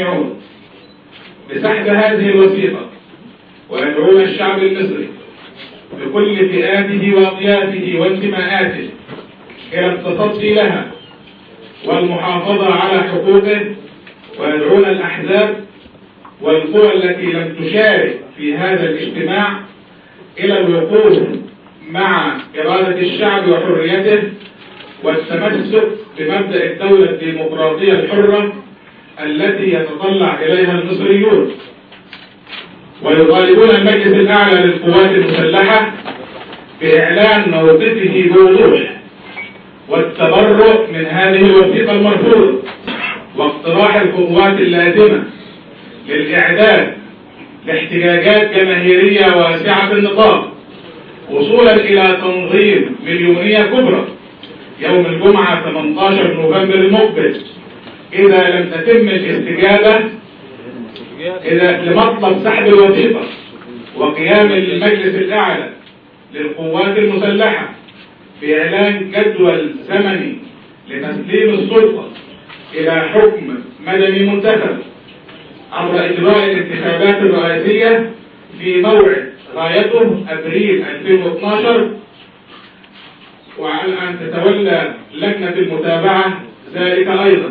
بسحب هذه الوثيقة ويدعون الشعب المصري بكل فئاته وأطيافه وانتماءاته إلى التصدي لها والمحافظة على حقوقه ويدعون الأحزاب والقوى التي لم تشارك في هذا الاجتماع إلى الوقوف مع إرادة الشعب وحريته والتمسك بمبدأ الدولة الديمقراطية الحرة التي يتطلع إليها المصريون ويطالبون المجلس الأعلى للقوات المسلحة بإعلان موقفه بوضوح والتبرؤ من هذه الوثيقة المرفوضة واقتراح الخطوات اللازمة للإعداد لاحتجاجات جماهيرية واسعة النطاق وصولا إلى تنظيم مليونية كبرى يوم الجمعة 18 نوفمبر المقبل إذا لم تتم الاستجابة إذا لمطلب سحب الوثيقة وقيام المجلس الأعلى للقوات المسلحة بإعلان جدول زمني لتسليم السلطة إلى حكم مدني منتخب عبر إجراء الانتخابات الرئاسية في موعد غايته أبريل 2012 وعلى أن تتولى لجنة المتابعة ذلك أيضا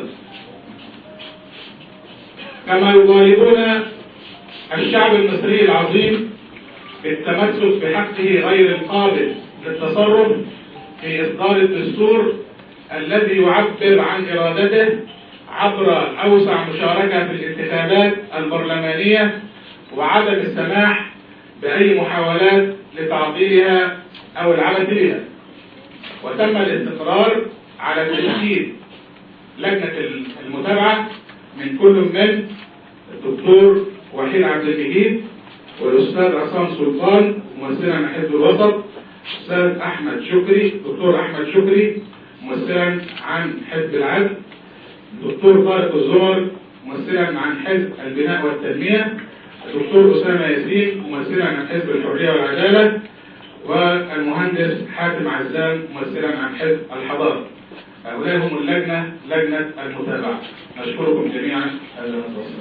كما يطالبون الشعب المصري العظيم بالتمسك بحقه غير القابل للتصرف في إصدار الدستور الذي يعبر عن إرادته عبر أوسع مشاركة في الانتخابات البرلمانية وعدم السماح بأي محاولات لتعطيلها أو العبث بها وتم الاستقرار على تشكيل لجنة المتابعة من كل من الدكتور وحيد عبد المجيد والأستاذ عصام سلطان ممثلا عن حزب الوسط أستاذ أحمد شكري دكتور أحمد شكري ممثلا عن حزب العدل دكتور طارق الزمر ممثلا عن حزب البناء والتنمية الدكتور أسامة ياسين ممثلا عن حزب الحرية والعدالة والمهندس حاتم عزام ممثلا عن حزب الحضارة هؤلاء هم اللجنة لجنة المتابعة نشكركم جميعا هذا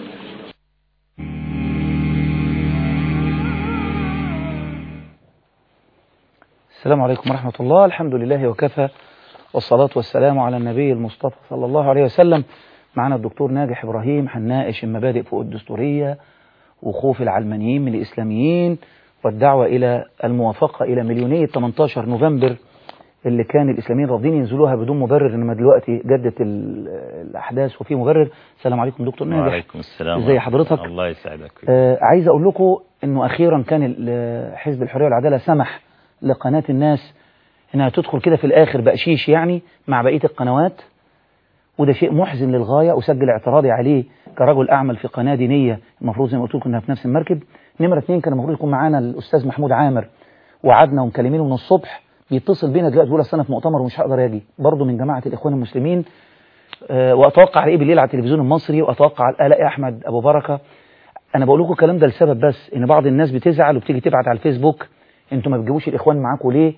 السلام عليكم ورحمة الله الحمد لله وكفى والصلاة والسلام على النبي المصطفى صلى الله عليه وسلم معنا الدكتور ناجح إبراهيم هنناقش المبادئ فوق الدستورية وخوف العلمانيين من الإسلاميين والدعوة إلى الموافقة إلى مليونية 18 نوفمبر اللي كان الإسلاميين راضين ينزلوها بدون مبرر إنما دلوقتي جدت الأحداث وفي مبرر السلام عليكم دكتور ناجح وعليكم السلام ازي حضرتك الله يسعدك آه عايز أقول لكم إنه أخيرا كان حزب الحرية والعدالة سمح لقناة الناس إنها تدخل كده في الآخر بقشيش يعني مع بقية القنوات وده شيء محزن للغاية وسجل اعتراضي عليه كرجل أعمل في قناة دينية المفروض زي ما قلت لكم إنها في نفس المركب نمرة اثنين كان المفروض يكون معانا الأستاذ محمود عامر وعدنا ومكلمينه من الصبح بيتصل بينا دلوقتي بيقول أنا في مؤتمر ومش هقدر أجي برضه من جماعة الإخوان المسلمين أه وأتوقع على إيه بالليل على التلفزيون المصري وأتوقع ألاقي أحمد أبو بركة أنا بقول لكم الكلام ده لسبب بس إن بعض الناس بتزعل وبتيجي تبعت على الفيسبوك أنتوا ما بتجيبوش الإخوان معاكم ليه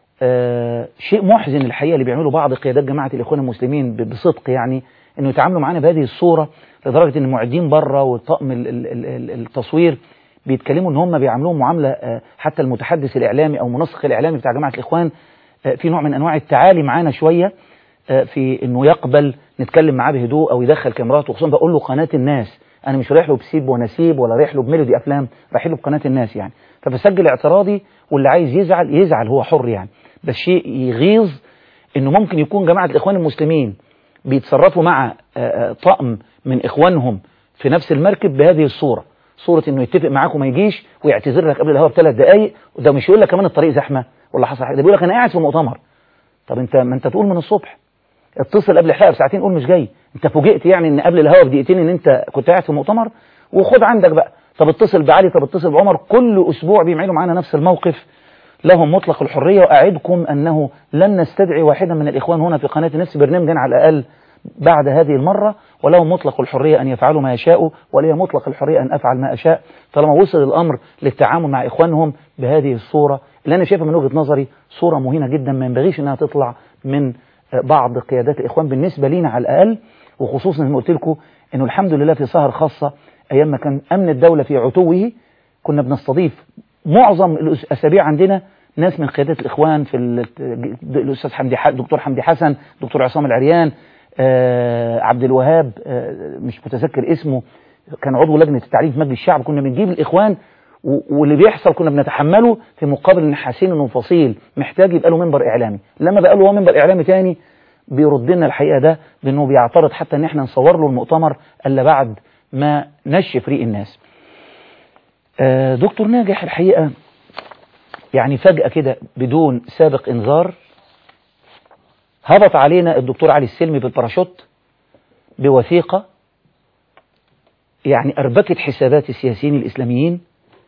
آه شيء محزن الحقيقة اللي بيعمله بعض قيادات جماعة الإخوان المسلمين بصدق يعني إنه يتعاملوا معانا بهذه الصورة لدرجة إن المعدين بره والطاقم التصوير بيتكلموا إن هم بيعاملوهم معاملة آه حتى المتحدث الإعلامي أو منسق الإعلامي بتاع جماعة الإخوان آه في نوع من أنواع التعالي معانا شوية في إنه يقبل نتكلم معاه بهدوء أو يدخل كاميرات وخصوصا بقول له قناة الناس أنا مش رايح له بسيب ونسيب ولا رايح له بميلودي أفلام رايح له بقناة الناس يعني فبسجل اعتراضي واللي عايز يزعل يزعل هو حر يعني بس شيء يغيظ انه ممكن يكون جماعة الاخوان المسلمين بيتصرفوا مع طقم من اخوانهم في نفس المركب بهذه الصورة صورة انه يتفق معاك وما يجيش ويعتذر لك قبل الهواء بثلاث دقايق وده مش يقول لك كمان الطريق زحمة ولا حصل حاجة ده بيقول لك انا قاعد في مؤتمر طب انت ما انت تقول من الصبح اتصل قبل الحلقة بساعتين قول مش جاي انت فوجئت يعني ان قبل الهواء بدقيقتين ان انت كنت قاعد في مؤتمر وخد عندك بقى طب اتصل بعلي طب اتصل بعمر كل اسبوع بيعملوا معانا نفس الموقف لهم مطلق الحرية وأعدكم أنه لن نستدعي واحدا من الإخوان هنا في قناة نفس برنامج على الأقل بعد هذه المرة ولهم مطلق الحرية أن يفعلوا ما يشاءوا ولي مطلق الحرية أن أفعل ما أشاء طالما وصل الأمر للتعامل مع إخوانهم بهذه الصورة اللي أنا شايفها من وجهة نظري صورة مهينة جدا ما ينبغيش أنها تطلع من بعض قيادات الإخوان بالنسبة لينا على الأقل وخصوصا زي ما قلت لكم انه الحمد لله في سهر خاصه ايام ما كان امن الدوله في عتوه كنا بنستضيف معظم الاسابيع عندنا ناس من قيادات الاخوان في ال- الاستاذ حمدي ح- دكتور حمدي حسن دكتور عصام العريان آه، عبد الوهاب آه، مش متذكر اسمه كان عضو لجنه التعليم في مجلس الشعب كنا بنجيب الاخوان و- واللي بيحصل كنا بنتحمله في مقابل ان حاسين انه فصيل محتاج يبقى له منبر اعلامي لما بقى له هو منبر اعلامي تاني بيرد لنا الحقيقه ده بانه بيعترض حتى ان احنا نصور له المؤتمر الا بعد ما نشف ريق الناس آه، دكتور ناجح الحقيقه يعني فجأة كده بدون سابق انذار هبط علينا الدكتور علي السلمي بالباراشوت بوثيقة يعني أربكت حسابات السياسيين الإسلاميين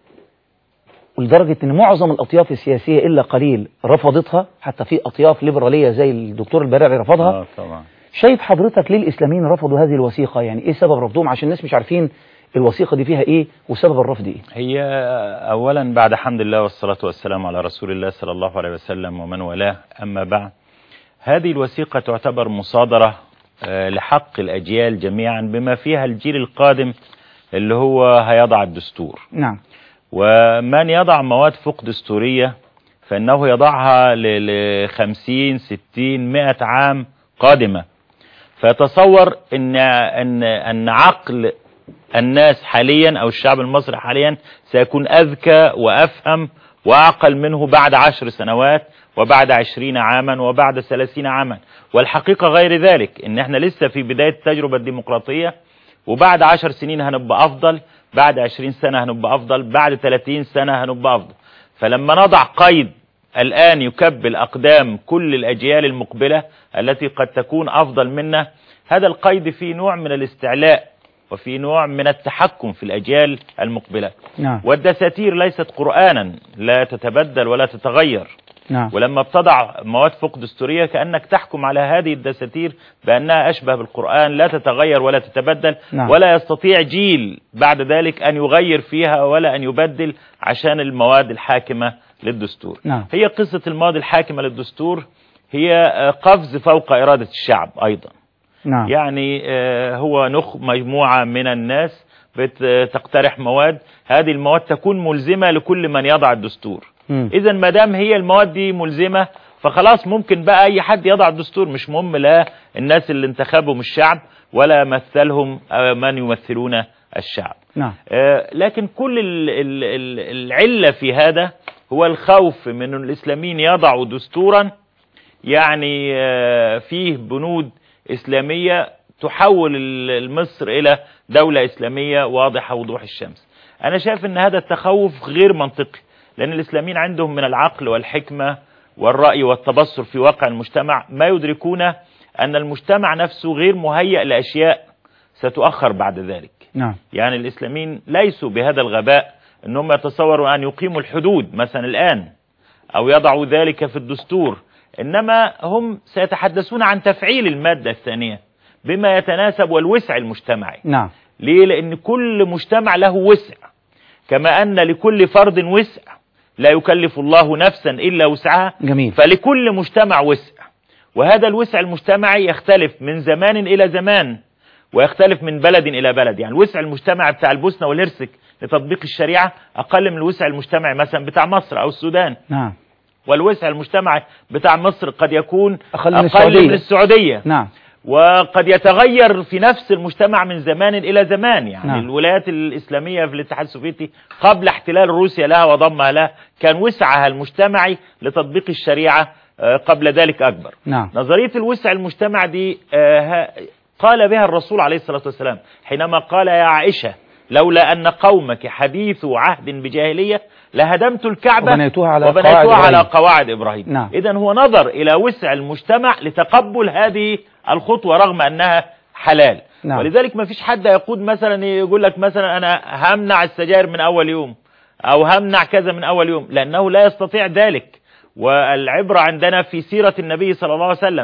ولدرجة أن معظم الأطياف السياسية إلا قليل رفضتها حتى في أطياف ليبرالية زي الدكتور البراعي رفضها اه طبعا شايف حضرتك ليه الإسلاميين رفضوا هذه الوثيقة يعني إيه سبب رفضهم عشان الناس مش عارفين الوثيقة دي فيها إيه وسبب الرفض إيه هي اولا بعد حمد الله والصلاه والسلام على رسول الله صلى الله عليه وسلم ومن والاه اما بعد هذه الوثيقه تعتبر مصادره آه، لحق الاجيال جميعا بما فيها الجيل القادم اللي هو هيضع الدستور نعم ومن يضع مواد فوق دستورية فإنه يضعها ل 50 60 100 عام قادمة فيتصور إن أن أن عقل الناس حاليا أو الشعب المصري حاليا سيكون أذكى وأفهم وأعقل منه بعد عشر سنوات وبعد عشرين عاما وبعد ثلاثين عاما والحقيقة غير ذلك إن احنا لسه في بداية التجربة الديمقراطية وبعد عشر سنين هنبقى أفضل بعد عشرين سنة هنبقى أفضل بعد ثلاثين سنة هنبقى أفضل فلما نضع قيد الآن يكبل أقدام كل الأجيال المقبلة التي قد تكون أفضل منا هذا القيد فيه نوع من الاستعلاء وفي نوع من التحكم في الأجيال المقبلة نعم والدساتير ليست قرآنا لا تتبدل ولا تتغير نعم ولما بتضع مواد فوق دستورية كأنك تحكم على هذه الدساتير بأنها أشبه بالقرآن لا تتغير ولا تتبدل نعم. ولا يستطيع جيل بعد ذلك أن يغير فيها ولا أن يبدل عشان المواد الحاكمة للدستور نعم. هي قصة المواد الحاكمة للدستور هي آه، قفز فوق إرادة الشعب أيضا نعم يعني آه، هو نخ مجموعة من الناس بتقترح مواد هذه المواد تكون ملزمة لكل من يضع الدستور مم. اذا ما دام هي المواد دي ملزمه فخلاص ممكن بقى اي حد يضع الدستور مش مهم لا الناس اللي انتخبهم الشعب ولا مثلهم آه، من يمثلون الشعب نعم آه، لكن كل ال- ال- ال- العله في هذا هو الخوف من أن الاسلاميين يضعوا دستورا يعني آه، فيه بنود اسلاميه تحول ال- مصر الى دوله اسلاميه واضحه وضوح الشمس. انا شايف ان هذا التخوف غير منطقي لان الاسلاميين عندهم من العقل والحكمه والراي والتبصر في واقع المجتمع ما يدركون ان المجتمع نفسه غير مهيأ لاشياء ستؤخر بعد ذلك. نعم يعني الإسلاميين ليسوا بهذا الغباء أنهم يتصوروا أن يقيموا الحدود مثلا الآن أو يضعوا ذلك في الدستور إنما هم سيتحدثون عن تفعيل المادة الثانية بما يتناسب والوسع المجتمعي نعم ليه؟ لأن كل مجتمع له وسع كما أن لكل فرد وسع لا يكلف الله نفسا إلا وسعها جميل فلكل مجتمع وسع وهذا الوسع المجتمعي يختلف من زمان إلى زمان ويختلف من بلد إلى بلد يعني الوسع المجتمعي بتاع البوسنة والهرسك لتطبيق الشريعة أقل من الوسع المجتمعي مثلا بتاع مصر أو السودان نعم والوسع المجتمعي بتاع مصر قد يكون أقل من أقل السعودية. من السعودية نعم وقد يتغير في نفس المجتمع من زمان إلى زمان يعني نعم. نعم. الولايات الإسلامية في الاتحاد السوفيتي قبل احتلال روسيا لها وضمها لها كان وسعها المجتمعي لتطبيق الشريعة آه، قبل ذلك أكبر نعم نظرية الوسع المجتمع دي آه، ها- قال بها الرسول عليه الصلاة والسلام حينما قال يا عائشة لولا أن قومك حديث عهد بجاهلية لهدمت الكعبة وبنيتها على وبنيتها قواعد على إبراهيم. قواعد إبراهيم نعم. إذا هو نظر إلى وسع المجتمع لتقبل هذه الخطوة رغم أنها حلال نعم. ولذلك ما فيش حد يقود مثلا يقول لك مثلا أنا همنع السجاير من أول يوم أو همنع كذا من أول يوم لأنه لا يستطيع ذلك والعبرة عندنا في سيرة النبي صلى الله عليه وسلم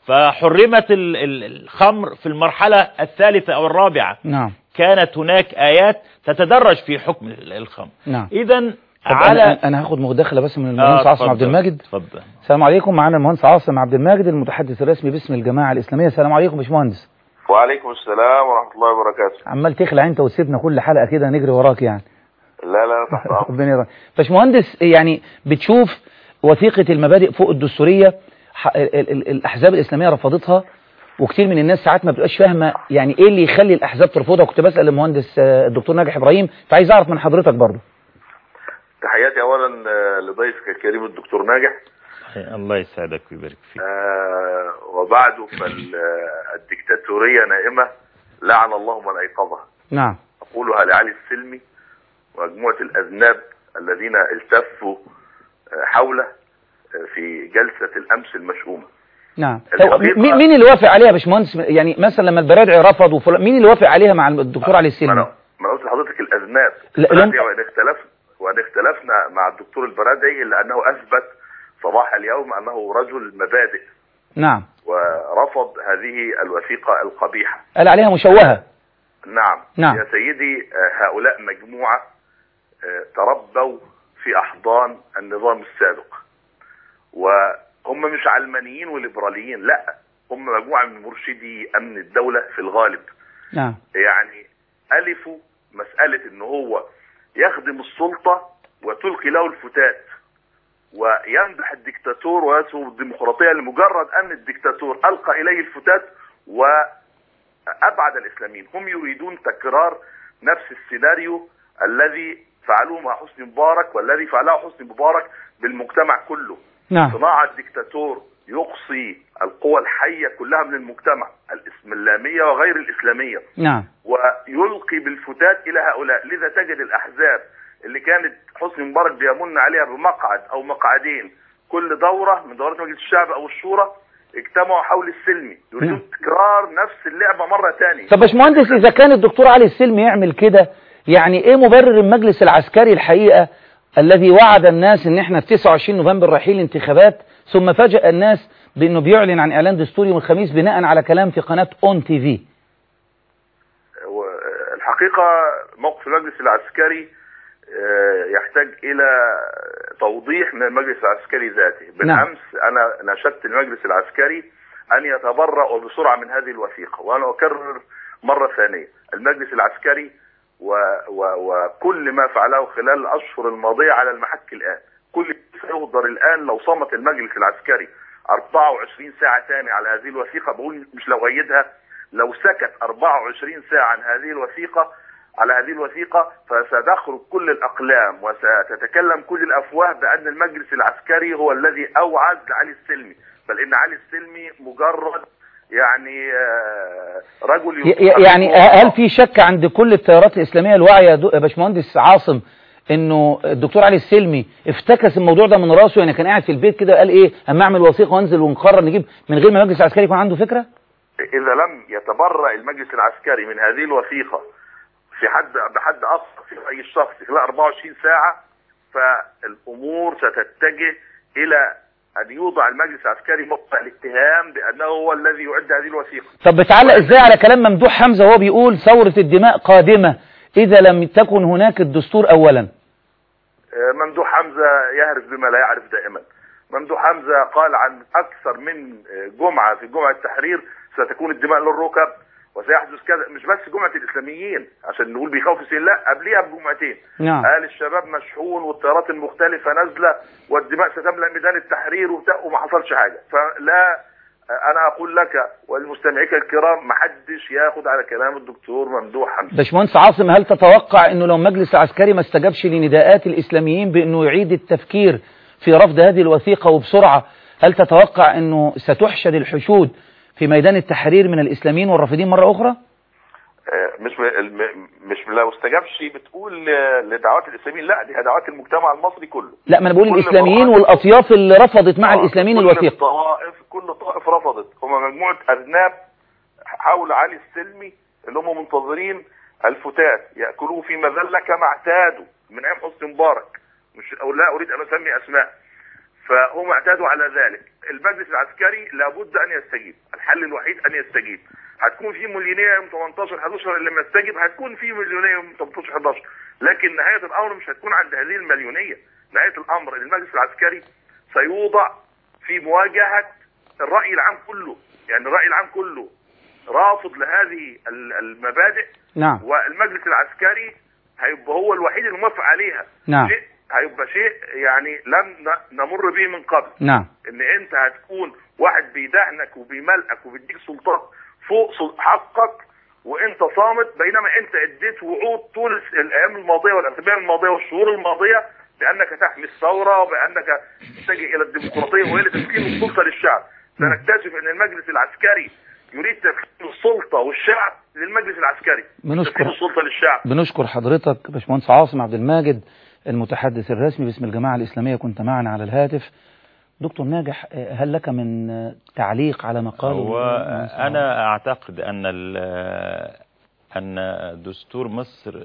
فحرمت ال- ال- الخمر في المرحلة الثالثة أو الرابعة نعم كانت هناك آيات تتدرج في حكم ال- الخمر نعم إذا طب على أنا, أنا هاخد مداخلة بس من المهندس آه، عاصم اتفضل، عبد الماجد اتفضل السلام عليكم معنا المهندس عاصم عبد الماجد المتحدث الرسمي باسم الجماعة الإسلامية السلام عليكم يا باشمهندس وعليكم السلام ورحمة الله وبركاته عمال تخلع انت وتسيبنا كل حلقة كده نجري وراك يعني لا لا تحت أمر ربنا يرحمه باشمهندس يعني بتشوف وثيقة المبادئ فوق الدستورية ح- ال- ال- الأحزاب الإسلامية رفضتها وكتير من الناس ساعات ما بتبقاش فاهمة يعني إيه اللي يخلي الأحزاب ترفضها كنت بسأل المهندس آه، الدكتور ناجح إبراهيم فعايز أعرف من حضرتك برضه تحياتي أولا آه، لضيفك الكريم الدكتور ناجح الله يسعدك ويبارك فيك آه، وبعد فالدكتاتورية نائمة لعن الله من أيقظها نعم أقولها لعلي السلمي ومجموعة الأذناب الذين التفوا آه، حوله آه، في جلسة الأمس المشؤومة نعم الحقيقة- طب مين مين اللي وافق عليها يا باشمهندس يعني مثلا لما البرادعي رفض وفلان مين اللي وافق عليها مع الدكتور علي ما السلمي أنا ما أنا قلت لحضرتك الأذناب لا، البرادعي لم- وإن اختلف وإن اختلفنا مع الدكتور البرادعي إلا أنه أثبت صباح اليوم أنه رجل مبادئ نعم ورفض هذه الوثيقة القبيحة قال عليها مشوهة نعم نعم. يا سيدي آه، هؤلاء مجموعة آه، تربوا في أحضان النظام السابق وهم مش علمانيين وليبراليين لا هم مجموعة من مرشدي أمن الدولة في الغالب نعم يعني ألفوا مسألة إن هو يخدم السلطة وتلقي له الفتات ويمدح الدكتاتور ويسوء الديمقراطية لمجرد أن الدكتاتور ألقى إليه الفتات وأبعد الإسلاميين هم يريدون تكرار نفس السيناريو الذي فعلوه مع حسني مبارك والذي فعله حسني مبارك بالمجتمع كله نعم صناعة الدكتاتور يقصي القوى الحية كلها من المجتمع الإسلامية وغير الإسلامية نعم ويلقي بالفتات الى هؤلاء لذا تجد الاحزاب اللي كانت حسني مبارك بيمن عليها بمقعد او مقعدين كل دوره من دورات مجلس الشعب او الشورى اجتمعوا حول السلمي نعم. يريدون تكرار نفس اللعبه مره ثانيه طب باشمهندس إذا كان الدكتور علي السلمي يعمل كده يعني إيه مبرر المجلس العسكري الحقيقة الذي وعد الناس إن إحنا في 29 نوفمبر رايحين الانتخابات ثم فاجأ الناس بأنه بيعلن عن إعلان دستوري يوم الخميس بناء على كلام في قناة أون تي في الحقيقه موقف المجلس العسكري آه، يحتاج الى توضيح من المجلس العسكري ذاته بالامس انا ناشدت المجلس العسكري ان يتبرأ وبسرعه من هذه الوثيقه وانا اكرر مره ثانيه المجلس العسكري و و وكل ما فعله خلال الاشهر الماضيه على المحك الان كل سيهدر الان لو صمت المجلس العسكري 24 ساعه ثاني على هذه الوثيقه بقول مش لو أيدها لو سكت 24 ساعه عن هذه الوثيقه على هذه الوثيقة فستخرج كل الأقلام وستتكلم كل الأفواه بأن المجلس العسكري هو الذي أوعز لعلي السلمي بل إن علي السلمي مجرد يعني آه، رجل ي- ي- يعني هل في شك عند كل التيارات الإسلامية الواعية يا دو- يا باشمهندس عاصم انه الدكتور علي السلمي افتكس الموضوع ده من راسه يعني كان قاعد في البيت كده قال ايه اما اعمل وثيقه وانزل ونقرر نجيب من غير ما المجلس العسكري يكون عنده فكره إذا لم يتبرأ المجلس العسكري من هذه الوثيقة في حد بحد أقصى في رأي الشخص خلال 24 ساعة فالأمور ستتجه إلى أن يوضع المجلس العسكري موقع الاتهام بأنه هو الذي يعد هذه الوثيقة طب بتعلق ازاي على كلام ممدوح حمزه وهو بيقول ثوره الدماء قادمه اذا لم تكن هناك الدستور اولا آه، ممدوح حمزة يهرف بما لا يعرف دائما ممدوح حمزة قال عن أكثر من آه، جمعة في جمعة التحرير ستكون الدماء للركب وسيحدث كذا مش بس جمعة الإسلاميين عشان نقول بيخوف السين لا قبليها بجمعتين نعم قال الشباب مشحون والطيارات المختلفة نازلة والدماء ستملأ ميدان التحرير وبتاع وما حصلش حاجة فلا أنا أقول لك ولمستمعيك الكرام محدش ياخد على كلام الدكتور ممدوح حمزة باشمهندس عاصم هل تتوقع انه لو المجلس العسكري ما استجابش لنداءات الاسلاميين بانه يعيد التفكير في رفض هذه الوثيقه وبسرعه هل تتوقع انه ستحشد الحشود في ميدان التحرير من الاسلاميين والرافضين مره اخرى آه، مش م- الم- مش لو استجابش بتقول آه، لدعوات الاسلاميين لا دي دعوات المجتمع المصري كله لا ما انا بقول كل الاسلاميين طائفة- والاطياف اللي رفضت مع آه، الاسلاميين كل الوثيقه الطوائف كل طائف رفضت هم مجموعه اذناب حول علي السلمي اللي هم منتظرين الفتات ياكلوه في مذله كما اعتادوا من ايام حسني مبارك مش او لا اريد ان اسمي اسماء فهم اعتادوا على ذلك المجلس العسكري لابد ان يستجيب الحل الوحيد ان يستجيب هتكون في مليونيه يوم 18 11 اللي لما يستجيب هتكون في مليونيه يوم 18 11 لكن نهايه الامر مش هتكون عند هذه المليونيه نهايه الامر ان المجلس العسكري سيوضع في مواجهه الراي العام كله يعني الراي العام كله رافض لهذه ال- المبادئ نعم والمجلس العسكري هيبقى هو الوحيد الموافق عليها نعم. شيء هيبقى شيء يعني لم ن- نمر به من قبل نعم ان انت هتكون واحد بيدهنك وبيملقك وبيديك سلطات فوق سل- حقك وانت صامت بينما انت اديت وعود طول الس- الايام الماضيه والاسابيع الماضيه والشهور الماضيه بانك تحمي الثوره وبانك تتجه الى الديمقراطيه والى تسكين السلطه للشعب سنكتشف ان المجلس العسكري يريد تسكين السلطه والشعب للمجلس العسكري بنشكر- تسكين السلطه للشعب بنشكر حضرتك باشمهندس عاصم عبد الماجد المتحدث الرسمي باسم الجماعة الإسلامية كنت معنا على الهاتف دكتور ناجح آه، هل لك من آه، تعليق على ما قاله هو المهندس عاصم؟ أنا أعتقد أن ال- أن دستور مصر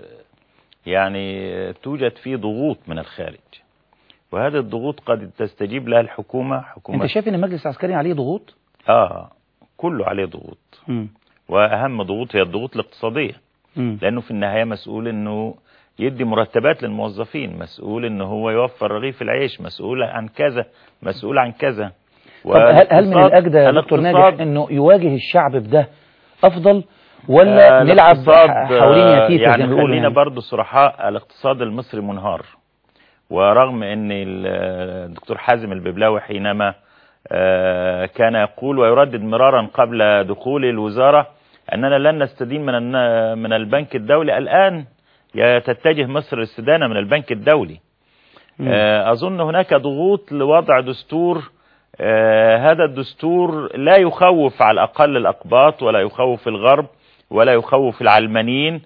يعني توجد فيه ضغوط من الخارج وهذه الضغوط قد تستجيب لها الحكومة حكومة انت شايف ان المجلس العسكري عليه ضغوط آه كله عليه ضغوط مم. وأهم ضغوط هي الضغوط الاقتصادية مم. لأنه في النهاية مسؤول أنه يدي مرتبات للموظفين مسؤول أنه هو يوفر رغيف العيش مسؤول عن كذا مسؤول عن كذا طب هل, هل من والاقتصاد- الأجدى يا دكتور ناجح الاقتصاد- انه يواجه الشعب بده افضل ولا آه، نلعب الاقتصاد، ح- حوالين آه، يتيتا يعني زي ما بيقولوا خلينا يعني. برضو صرحاء الاقتصاد المصري منهار ورغم ان ال- الدكتور حازم الببلاوي حينما آه، كان يقول ويردد مرارا قبل دخول الوزارة اننا لن نستدين من الن- من البنك الدولي الان يا تتجه مصر للاستدانة من البنك الدولي مم. آه، أظن هناك ضغوط لوضع دستور آه، هذا الدستور لا يخوف على الأقل الأقباط ولا يخوف الغرب ولا يخوف العلمانيين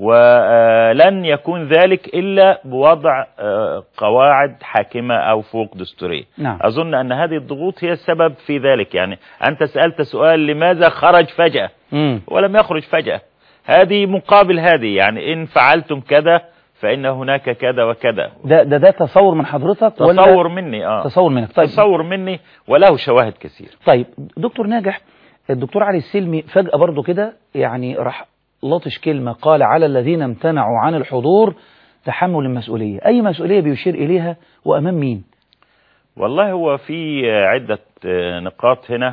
ولن يكون ذلك إلا بوضع آه، قواعد حاكمة أو فوق دستورية نعم أظن أن هذه الضغوط هي السبب في ذلك يعني أنت سألت سؤال لماذا خرج فجأة مم. ولم يخرج فجأة هذه مقابل هذه يعني إن فعلتم كذا فإن هناك كذا وكذا ده ده ده تصور من حضرتك ولا تصور مني اه تصور منك طيب تصور مني وله شواهد كثير طيب دكتور ناجح الدكتور علي السلمي فجأة برضو كده يعني راح لطش كلمة قال على الذين امتنعوا عن الحضور تحمل المسؤولية أي مسؤولية بيشير إليها وأمام مين والله هو في عدة آه، نقاط هنا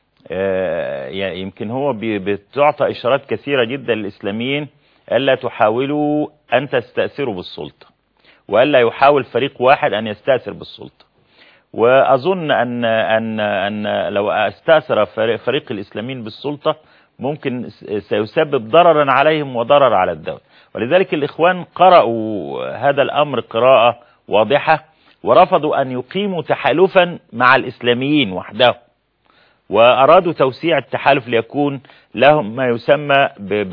آه، يعني يمكن هو بي- بتعطى إشارات كثيرة جدا للإسلاميين ألا تحاولوا أن تستأثروا بالسلطة وألا يحاول فريق واحد أن يستأثر بالسلطة وأظن أن أن أن لو استأثر فريق, فريق الإسلاميين بالسلطة ممكن س- سيسبب ضررا عليهم وضرر على الدولة ولذلك الإخوان قرأوا هذا الأمر قراءة واضحة ورفضوا أن يقيموا تحالفا مع الإسلاميين وحدهم وأرادوا توسيع التحالف ليكون لهم ما يسمى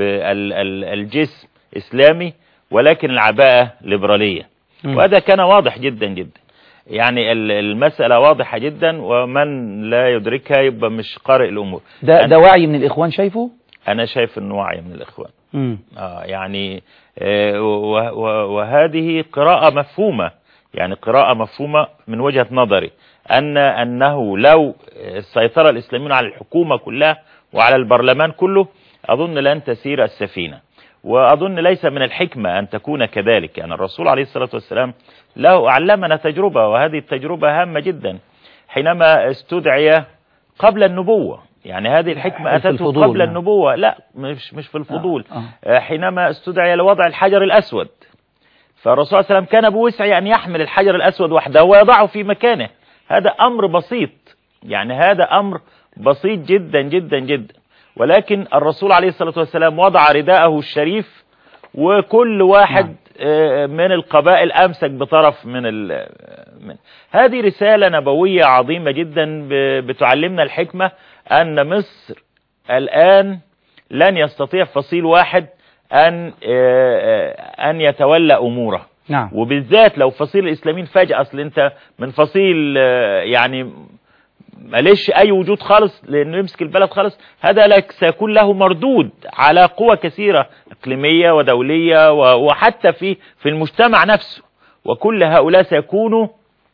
بالجسم إسلامي ولكن العباءة ليبرالية مم. وهذا كان واضح جدا جدا يعني ال- المسألة واضحة جدا ومن لا يدركها يبقى مش قارئ الأمور ده أنا- ده وعي من الإخوان شايفه أنا شايف أنه وعي من الإخوان مم. آه يعني آه، و- و- وهذه قراءة مفهومة يعني قراءة مفهومة من وجهة نظري أن أنه لو سيطر الإسلاميون على الحكومة كلها وعلى البرلمان كله أظن لن تسير السفينة وأظن ليس من الحكمة أن تكون كذلك يعني الرسول عليه الصلاة والسلام له علمنا تجربة وهذه التجربة هامة جدا حينما استدعي قبل النبوة يعني هذه الحكمة في أتته الفضول، قبل نعم. النبوة لا مش مش في الفضول آه. آه، حينما استدعي لوضع الحجر الأسود فالرسول صلى الله عليه وسلم كان بوسعه أن يحمل الحجر الأسود وحده ويضعه في مكانه هذا أمر بسيط يعني هذا أمر بسيط جدا جدا جدا ولكن الرسول عليه الصلاة والسلام وضع رداءه الشريف وكل واحد آه، من القبائل أمسك بطرف من ال من هذه رسالة نبوية عظيمة جدا ب- بتعلمنا الحكمة أن مصر الآن لن يستطيع فصيل واحد أن آه، آه، أن يتولى أموره نعم وبالذات لو فصيل الإسلاميين فجأة أصل أنت من فصيل آه، يعني ماليش أي وجود خالص لأنه يمسك البلد خالص هذا لك سيكون له مردود على قوى كثيرة إقليمية ودولية و- وحتى في في المجتمع نفسه وكل هؤلاء سيكونوا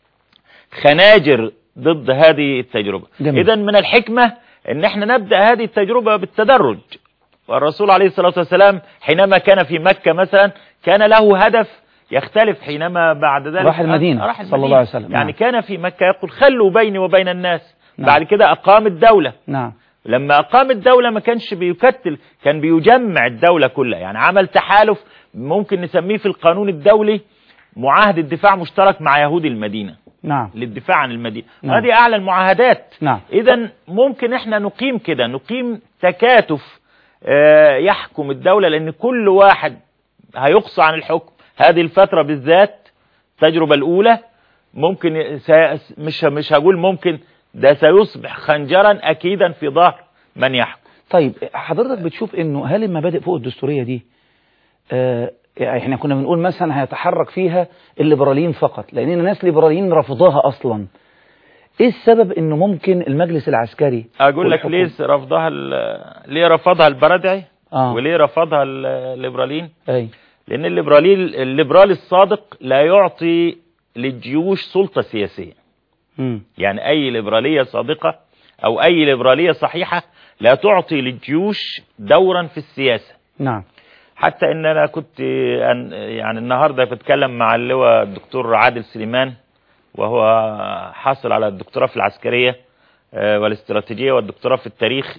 خناجر ضد هذه التجربة جميل. إذا من الحكمة أن احنا نبدأ هذه التجربة بالتدرج والرسول عليه الصلاة والسلام حينما كان في مكة مثلا كان له هدف يختلف حينما بعد ذلك راح المدينة راح صلى الله عليه وسلم. يعني نعم. كان في مكة يقول خلوا بيني وبين الناس نعم. بعد كده أقام الدولة نعم لما أقام الدولة ما كانش بيكتل كان بيجمع الدولة كلها يعني عمل تحالف ممكن نسميه في القانون الدولي معاهدة دفاع مشترك مع يهود المدينة نعم للدفاع عن المدينة نعم. هذه أعلى المعاهدات نعم إذا ممكن إحنا نقيم كده نقيم تكاتف آه، يحكم الدولة لأن كل واحد هيقصى عن الحكم هذه الفترة بالذات التجربة الأولى ممكن سي- مش مش هقول ممكن ده سيصبح خنجرا أكيدا في ظهر من يحكم طيب حضرتك بتشوف انه هل المبادئ فوق الدستورية دي آه يعني احنا كنا بنقول مثلا هيتحرك فيها الليبراليين فقط لان ناس ليبراليين رفضوها اصلا ايه السبب انه ممكن المجلس العسكري أقول لك والحكومة- ليه رفضها ال- ليه رفضها البردعي اه وليه رفضها ال- الليبراليين اي لأن الليبرالي الليبرالي الصادق لا يعطي للجيوش سلطة سياسية مم. يعني أي ليبرالية صادقة أو أي ليبرالية صحيحة لا تعطي للجيوش دورا في السياسة نعم حتى ان انا كنت أن- يعني النهارده بتكلم مع اللواء الدكتور عادل سليمان وهو حاصل على الدكتوراه في العسكريه آه، والاستراتيجيه والدكتوراه في التاريخ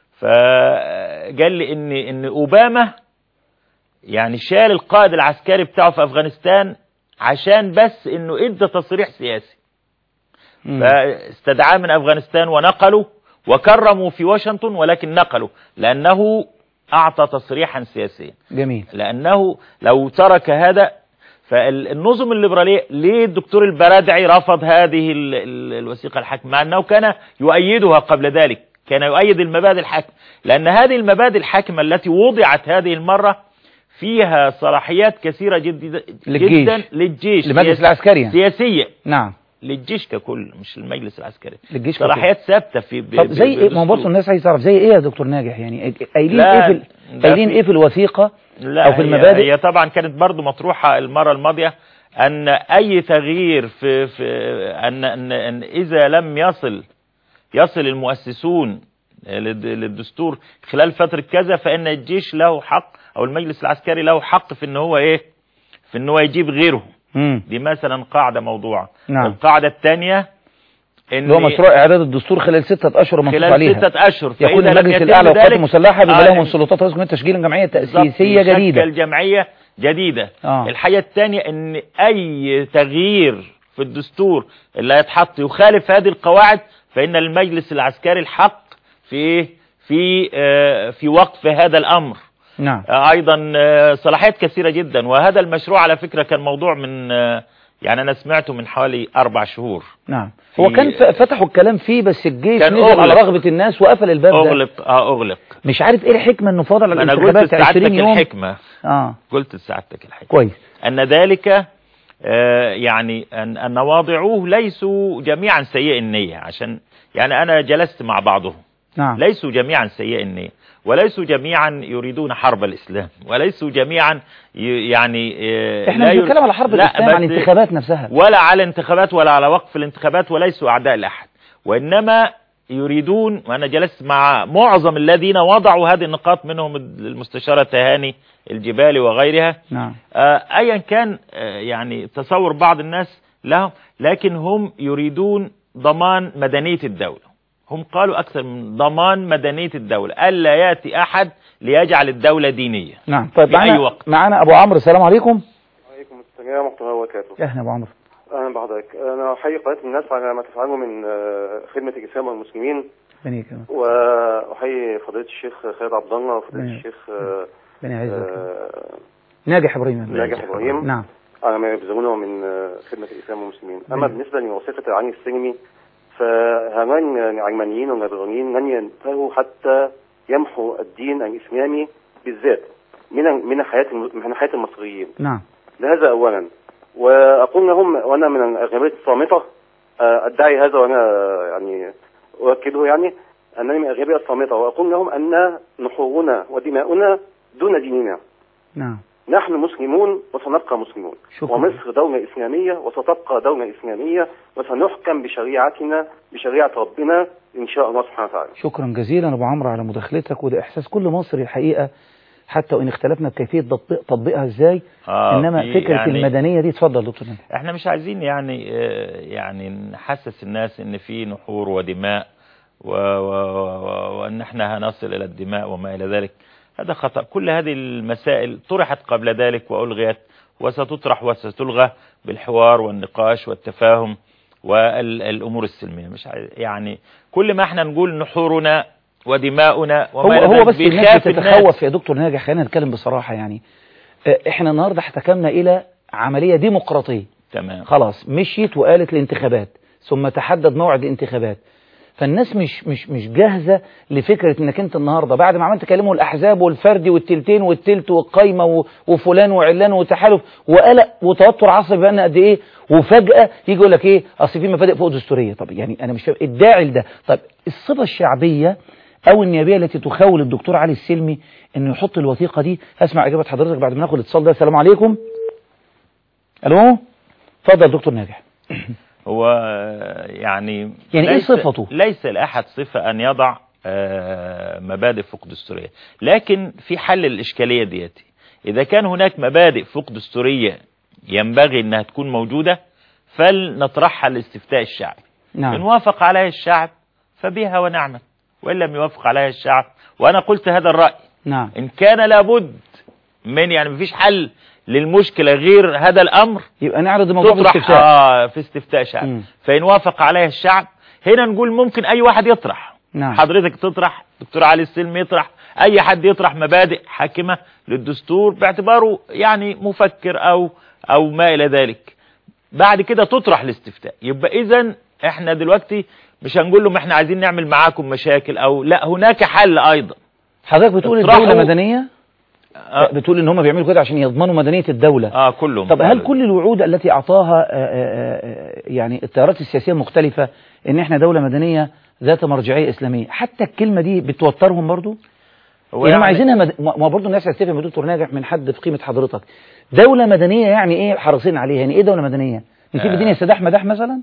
فقال لي ان ان اوباما يعني شال القائد العسكري بتاعه في افغانستان عشان بس انه ادى تصريح سياسي مم. فاستدعاه من افغانستان ونقلوا وكرموا في واشنطن ولكن نقلوا لانه اعطى تصريحا سياسيا جميل لانه لو ترك هذا فالنظم الليبراليه ليه الدكتور البرادعي رفض هذه ال- ال- الوثيقه الحاكمه مع انه كان يؤيدها قبل ذلك كان يؤيد المبادئ الحاكمه لان هذه المبادئ الحاكمه التي وضعت هذه المره فيها صلاحيات كثيره جدا للجيش. جدا للجيش المجلس سياس- العسكري يعني. سياسيه نعم للجيش ككل مش المجلس العسكري للجيش ككل. صلاحيات ثابته في ب- طب ب- زي ايه ما هو بدستور. برضه الناس عايزه تعرف زي ايه يا دكتور ناجح يعني قايلين لا، ايه في ال- ده قايلين في- ايه في الوثيقه لا أو في هي- المبادئ؟ هي طبعا كانت برضو مطروحة المرة الماضية أن أي تغيير في, في أن, أن, أن إذا لم يصل يصل المؤسسون للد- للدستور خلال فترة كذا فإن الجيش له حق أو المجلس العسكري له حق في إن هو إيه في إن هو يجيب غيره امم دي مثلا قاعدة موضوعة نعم. القاعدة الثانية إن اللي هو مشروع اعداد الدستور خلال ستة اشهر منصوص خلال عليها ستة أشهر يكون فإذا لم المجلس يتم الاعلى للقوات ذلك- المسلحه بما آه، له من سلطات رسميه تشكيل جمعيه تاسيسيه بالظبط، جديده يشكل جمعية جديدة آه. الحاجة الثانية ان اي تغيير في الدستور اللي هيتحط يخالف هذه القواعد فان المجلس العسكري الحق في ايه في آه، في وقف هذا الامر نعم آه، ايضا آه، صلاحيات كثيرة جدا وهذا المشروع على فكرة كان موضوع من آه، يعني انا سمعته من حوالي اربع شهور نعم في- هو كان ف- فتحوا الكلام فيه بس الجيش كان نزل على أغلق. رغبه الناس وقفل الباب ده اغلق اه اغلق مش عارف ايه الحكمه انه فاضل على انا قلت الانتخابات لسعادتك 20 يوم الحكمة اه قلت لسعادتك الحكمة كويس أن ذلك آه، يعني أن أن واضعوه ليسوا جميعا سيئي النية عشان يعني أنا جلست مع بعضهم نعم ليسوا جميعا سيئي النية وليسوا جميعا يريدون حرب الإسلام وليسوا جميعا ي- يعني آه، احنا لا مش ير- بنتكلم على حرب لا، الاسلام عن بس- الانتخابات نفسها ولا على انتخابات ولا على وقف الانتخابات وليسوا أعداء لأحد وإنما يريدون وأنا جلست مع معظم الذين وضعوا هذه النقاط منهم المستشارة تهاني الجبالي وغيرها نعم آه، ايا كان آه، يعني تصور بعض الناس لهم لكن هم يريدون ضمان مدنية الدولة هم قالوا اكثر من ضمان مدنية الدولة الا ياتي احد ليجعل الدولة دينية نعم طيب في أي معانا وقت. معانا ابو عمرو السلام عليكم عليكم السلام ورحمة الله وبركاته. اهلا ابو عمرو أهلا بحضرتك. أنا أحيي قناة الناس على ما تفعله من آه، خدمة الإسلام والمسلمين بني كمان وأحيي فضيلة الشيخ خالد عبد الله وفضيلة نعم. الشيخ آه، بني عزك آه، ناجح ابراهيم ناجح إبراهيم نعم على ما يبذلونه من آه، خدمة الإسلام والمسلمين. أما نعم. بالنسبة لوثيقة العين السلمي فهمان العلمانيين والليبراليين لن ينتهوا حتى يمحوا الدين الإسلامي بالذات من من حياة الم- من حياة المصريين. نعم هذا اولا واقول لهم وانا من الاغلبيه الصامته آه، ادعي هذا وانا يعني اؤكده يعني انني من الاغلبيه الصامته واقول لهم ان نحورنا ودماؤنا دون ديننا نعم نحن مسلمون وسنبقى مسلمون شكرا ومصر دولة إسلامية وستبقى دولة إسلامية وسنحكم بشريعتنا بشريعة ربنا إن شاء الله سبحانه وتعالى شكرا جزيلا ابو عمرو على مداخلتك وده احساس كل مصري الحقيقه حتى وان اختلفنا بكيفيه تطبيق تطبيقها ازاي آه، انما في فكره يعني المدنيه دي اتفضل دكتور ناجح احنا مش عايزين يعني آه، يعني نحسس الناس ان في نحور ودماء و... و... و... وأن احنا هنصل إلى الدماء وما إلى ذلك هذا خطأ كل هذه المسائل طرحت قبل ذلك وألغيت وستطرح وستلغى بالحوار والنقاش والتفاهم والأمور السلمية مش عايز- يعني كل ما احنا نقول نحورنا ودماؤنا هو وما إلى هو ذلك بس الناس بيخاف بتتخوف يا دكتور ناجح خلينا نتكلم بصراحة يعني آه، احنا النهارده احتكمنا الى عملية ديمقراطية تمام خلاص مشيت وقالت الانتخابات ثم تحدد موعد الانتخابات فالناس مش مش مش جاهزه لفكره انك انت النهارده بعد ما عملت تكلموا الاحزاب والفردي والتلتين والتلت والقايمه و- وفلان وعلان وتحالف وقلق وتوتر عصبي بقى قد ايه وفجاه يجي يقول لك ايه اصل في مبادئ فوق دستوريه طب يعني انا مش فاهم الداعي لده طب الصفه الشعبيه او النيابيه التي تخاول الدكتور علي السلمي انه يحط الوثيقه دي هسمع اجابه حضرتك بعد ما ناخد الاتصال ده السلام عليكم الو اتفضل دكتور ناجح هو آه، يعني يعني إيه ليس- صفته؟ ليس لأحد صفة أن يضع آه، مبادئ فوق دستورية لكن في حل الإشكالية ديتي إذا كان هناك مبادئ فوق دستورية ينبغي أنها تكون موجودة فلنطرحها لاستفتاء الشعب إن نعم وافق عليها الشعب فبها ونعمة وإن لم يوافق عليها الشعب وأنا قلت هذا الرأي نعم إن كان لابد من يعني مفيش حل للمشكلة غير هذا الأمر يبقى نعرض موضوع تطرح الاستفتاء آه في استفتاء شعب مم. فإن وافق عليها الشعب هنا نقول ممكن أي واحد يطرح نعم حضرتك تطرح دكتور علي السلم يطرح أي حد يطرح مبادئ حاكمة للدستور باعتباره يعني مفكر أو أو ما إلى ذلك بعد كده تطرح الاستفتاء يبقى إذا إحنا دلوقتي مش هنقول لهم إحنا عايزين نعمل معاكم مشاكل أو لا هناك حل أيضا حضرتك بتقول اطرحوا- الدولة مدنية آه, بتقول ان هم بيعملوا كده عشان يضمنوا مدنية الدولة آه كلهم طب هل كل الوعود التي اعطاها آه، آه، آه، يعني التيارات السياسية المختلفة ان احنا دولة مدنية ذات مرجعية اسلامية حتى الكلمة دي بتوترهم برضو هو يعني هم يعني- عايزينها مد... ما برضو الناس هتفهم يا دكتور ناجح من حد في قيمة حضرتك دولة مدنية يعني ايه حريصين عليها يعني ايه دولة مدنية نسيب آه. الدنيا سداح مداح مثلا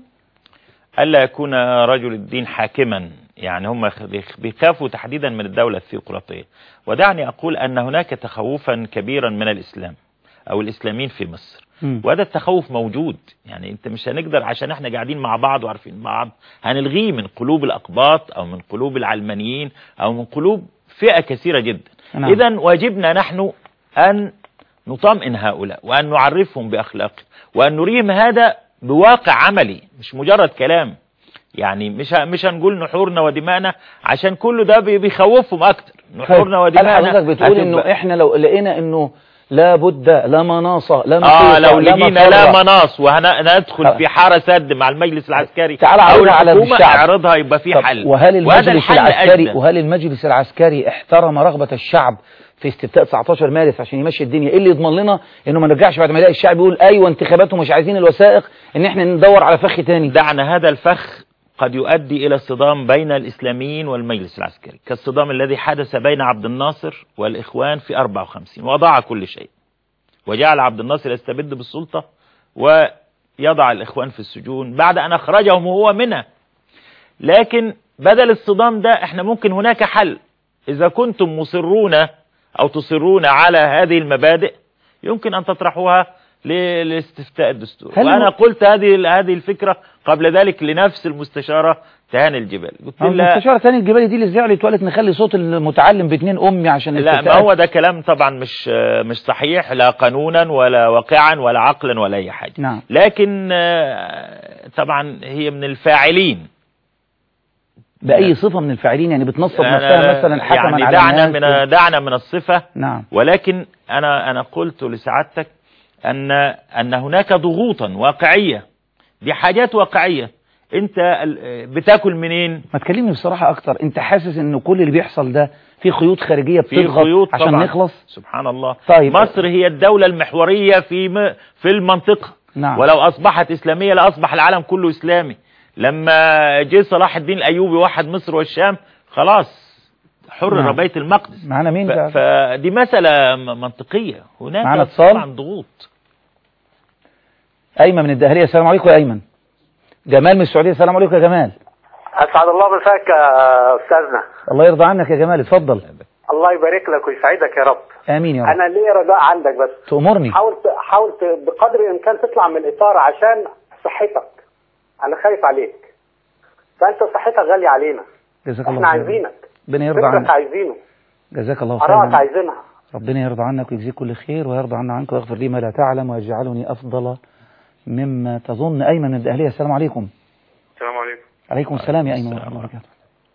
ألا يكون رجل الدين حاكما يعني هم بيخ- بيخافوا تحديدا من الدولة الثيوقراطية ودعني أقول أن هناك تخوفا كبيرا من الإسلام أو الإسلاميين في مصر مم. وهذا التخوف موجود يعني انت مش هنقدر عشان احنا قاعدين مع بعض وعارفين بعض هنلغيه من قلوب الأقباط أو من قلوب العلمانيين أو من قلوب فئة كثيرة جدا نعم. إذا واجبنا نحن أن نطمئن هؤلاء وأن نعرفهم بأخلاقهم وأن نريهم هذا بواقع عملي مش مجرد كلام يعني مش ه- مش هنقول نحورنا ودماءنا عشان كل ده بي- بيخوفهم اكتر نحورنا هل ودماءنا حضرتك بتقول انه هتبقى- احنا لو لقينا انه لا بد لا مناصة لا اه نصيصة لو لا لقينا مفرة. لا مناص وهندخل آه. في حارة سد مع المجلس العسكري تعال او عرضها على الحكومة الشعب. اعرضها يبقى في طب حل وهل وهذا المجلس الحل العسكري أجمل. وهل المجلس العسكري احترم رغبة الشعب في استفتاء 19 مارس عشان يمشي الدنيا ايه اللي يضمن لنا انه ما نرجعش بعد ما يلاقي الشعب يقول ايوه انتخابات ومش عايزين الوثائق ان احنا ندور على فخ تاني دعنا هذا الفخ قد يؤدي إلى صدام بين الإسلاميين والمجلس العسكري كالصدام الذي حدث بين عبد الناصر والإخوان في 54 وضاع كل شيء وجعل عبد الناصر يستبد بالسلطة ويضع الإخوان في السجون بعد أن أخرجهم هو منها لكن بدل الصدام ده احنا ممكن هناك حل إذا كنتم مصرون أو تصرون على هذه المبادئ يمكن أن تطرحوها ل- لاستفتاء الدستور هل وأنا هو- قلت هذه هذه الفكرة قبل ذلك لنفس المستشارة تهاني الجبال قلت لها المستشارة تاني الجبالي دي اللي زعلت وقالت نخلي صوت المتعلم باتنين امي عشان لا ما الاستفتاءات. هو ده كلام طبعا مش مش صحيح لا قانونا ولا واقعا ولا عقلا ولا أي حاجة نعم لكن آه، طبعا هي من الفاعلين بأي صفة من الفاعلين يعني بتنصب نفسها مثلا حكما يعني على دعنا الناس من دعنا من الصفة نعم ولكن أنا أنا قلت لسعادتك أن أن هناك ضغوطا واقعية دي حاجات واقعية أنت ال- بتاكل منين؟ ما تكلمني بصراحة أكتر أنت حاسس إن كل اللي بيحصل ده في خيوط خارجية في بتضغط خيوط عشان طبعا نخلص سبحان الله طيب. مصر هي الدولة المحورية في م- في المنطقة نعم ولو أصبحت إسلامية لأصبح العالم كله إسلامي لما جه صلاح الدين الأيوبي وحد مصر والشام خلاص حرر نعم. بيت المقدس معانا مين ف- بقى؟ فدي مسألة م- منطقية معانا هناك اتصال؟ طبعا ضغوط أيمن من الدهرية السلام عليكم يا أيمن جمال من السعودية السلام عليكم يا جمال اسعد الله مساك يا استاذنا الله يرضى عنك يا جمال اتفضل الله يبارك لك ويسعدك يا رب آمين يا رب انا ليا رجاء عندك بس تأمرني حاول ت- حاول ت- بقدر الامكان تطلع من الاطار عشان صحتك انا خايف عليك فانت صحتك غاليه علينا جزاك الله احنا خير عايزينك ربنا يرضى فكرك عنك عايزينه جزاك الله آرائك خيرا عايزينها ربنا يرضى عنك ويجزيك كل خير ويرضى عنا عنك ويغفر لي ما لا تعلم ويجعلني أفضل مما تظن أيمن من الدهلية السلام عليكم السلام عليكم عليكم السلام يا أيمن السلام ورحمة الله وبركاته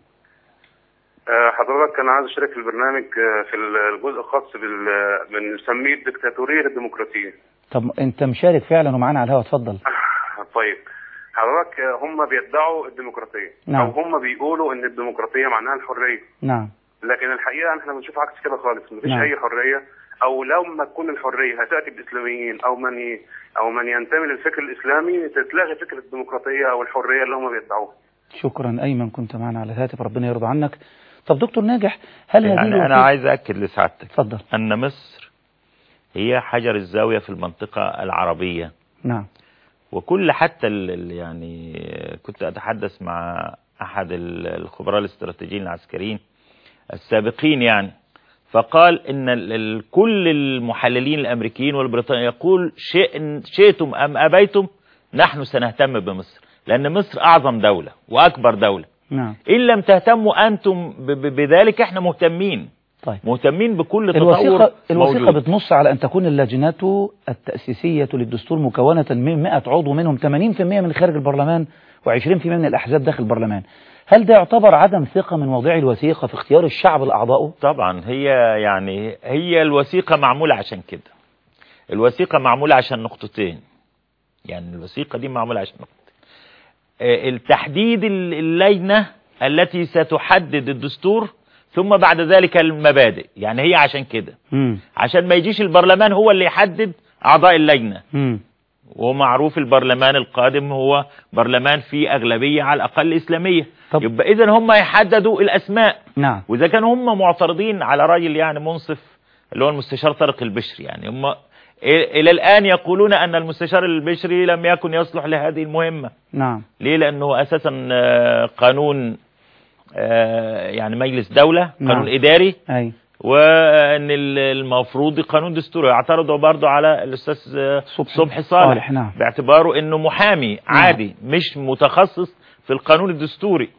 آه، حضرتك انا عايز اشارك في البرنامج آه، في الجزء الخاص بال بنسميه الدكتاتوريه الديمقراطيه طب أنت مشارك فعلا ومعانا على الهواء اتفضل طيب حضرتك آه، هم بيدعوا الديمقراطيه نعم. او هم بيقولوا ان الديمقراطيه معناها الحريه نعم لكن الحقيقه احنا بنشوف عكس كده خالص مفيش نعم. اي حريه او لو ما تكون الحريه هتاتي بالاسلاميين او من ي... او من ينتمي للفكر الاسلامي تتلغي فكره الديمقراطيه او الحريه اللي هم بيدعوها شكرا أيمن كنت معنا على الهاتف ربنا يرضى عنك طب دكتور ناجح هل هذه يعني الوثيقة- أنا عايز أكد لسعادتك اتفضل أن مصر هي حجر الزاوية في المنطقة العربية نعم وكل حتى ال ال- يعني كنت أتحدث مع أحد ال- الخبراء الاستراتيجيين العسكريين السابقين يعني فقال إن ال ال كل المحللين الأمريكيين والبريطانيين يقول شئ شئتم أم أبيتم نحن سنهتم بمصر لأن مصر أعظم دولة وأكبر دولة نعم إن لم تهتموا أنتم ب- ب- بذلك إحنا مهتمين طيب مهتمين بكل الوثيقة تطور الوثيقة موجود. بتنص على أن تكون اللجنة التأسيسية للدستور مكونة من 100 عضو منهم 80% من خارج البرلمان و20% من الأحزاب داخل البرلمان هل ده يعتبر عدم ثقة من وضع الوثيقة في اختيار الشعب لأعضائه؟ طبعا هي يعني هي الوثيقة معمولة عشان كده الوثيقة معمولة عشان نقطتين يعني الوثيقة دي معمولة عشان نقطتين آه، التحديد ال- اللجنة التي ستحدد الدستور ثم بعد ذلك المبادئ يعني هي عشان كده مم. عشان ما يجيش البرلمان هو اللي يحدد أعضاء اللجنة مم. ومعروف البرلمان القادم هو برلمان فيه أغلبية على الأقل إسلامية طب- يبقى إذا هم يحددوا الأسماء نعم واذا كانوا هم معترضين على راجل يعني منصف اللي هو المستشار طارق البشري يعني هم الى الان يقولون ان المستشار البشري لم يكن يصلح لهذه المهمه نعم ليه لانه اساسا آه، قانون آه، يعني مجلس دوله نعم. قانون اداري أي وان ال- المفروض قانون دستوري اعترضوا برضه على الاستاذ آه، صبحي. صبحي صالح صالح، نعم. باعتباره انه محامي عادي مش متخصص في القانون الدستوري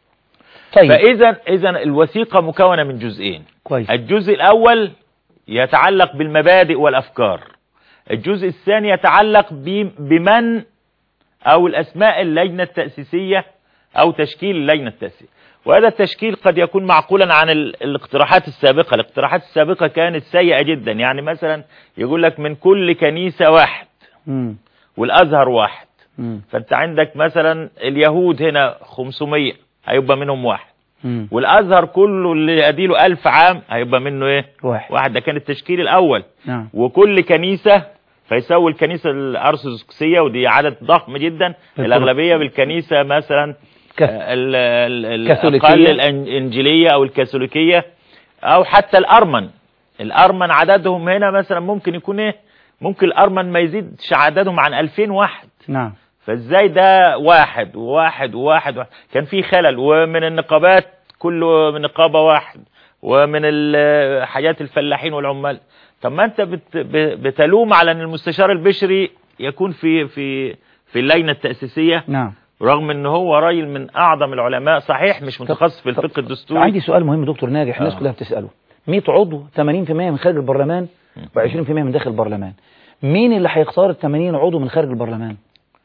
طيب فاذا اذا الوثيقه مكونه من جزئين كويس الجزء الأول يتعلق بالمبادئ والأفكار الجزء الثاني يتعلق ب- بمن أو الأسماء اللجنة التأسيسية أو تشكيل اللجنة التأسيسية وهذا التشكيل قد يكون معقولا عن ال- الاقتراحات السابقة الاقتراحات السابقة كانت سيئة جدا يعني مثلا يقول لك من كل كنيسة واحد مم. والأزهر واحد مم. فأنت عندك مثلا اليهود هنا 500 هيبقى منهم واحد مم. والازهر كله اللي اديله ألف عام هيبقى منه ايه واحد واحد ده كان التشكيل الاول نعم وكل كنيسة فيسوي الكنيسة الأرثوذكسية ودي عدد ضخم جدا الأغلبية بالكنيسة مثلا كث- آه، ال- ال- كاثوليكية. الأقل الإنجيلية أو الكاثوليكية أو حتى الأرمن الأرمن عددهم هنا مثلا ممكن يكون إيه ممكن الأرمن ما يزيدش عددهم عن 2000 واحد نعم فازاي ده واحد وواحد وواحد, وواحد. كان في خلل ومن النقابات كله من نقابة واحد ومن ال- حاجات الفلاحين والعمال طب ما انت بت ب- بتلوم على ان المستشار البشري يكون في في في اللجنة التأسيسية نعم رغم ان هو راجل من اعظم العلماء صحيح مش متخصص في الفقه الدستوري عندي سؤال مهم دكتور ناجح الناس آه. كلها بتسأله 100 عضو 80% من خارج البرلمان و20% من داخل البرلمان مين اللي هيختار ال 80 عضو من خارج البرلمان